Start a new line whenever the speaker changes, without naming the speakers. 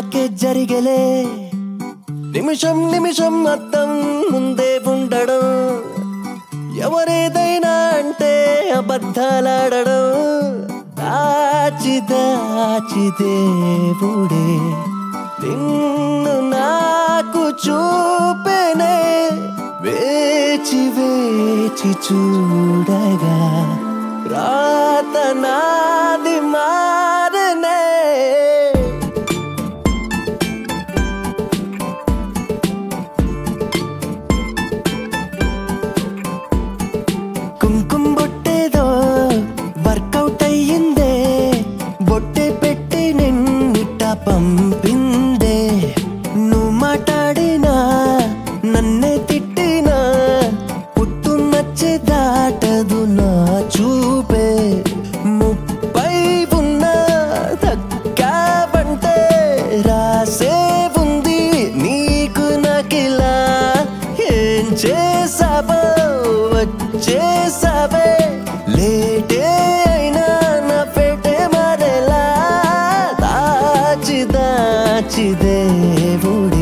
నాకే జరిగలే నిమిషం నిమిషం అద్దం ముందే ఉండడం ఎవరేదైనా అంటే అబద్ధాలాడడం దాచి దాచి దేవుడే నిన్ను నాకు చూపెనే వేచి వేచి చూడగా రాత నాది మారనే కుంకుమ బొట్టేదో వర్కౌట్ అయ్యిందే బొట్టే పెట్టి నిన్నిట పంపిందే నువ్వు మాట్లాడినా నన్నే తిట్టినా పుట్టు నచ్చి దాటదు నా చూపే ముప్పై ఉన్న దక్కావంటే రాసే ఉంది నీకు నాకిలా ఏం చేసావో వచ్చేసావే లేటే అయినా నా పెట్టే మరెలా దాచి దాచి దేవుడే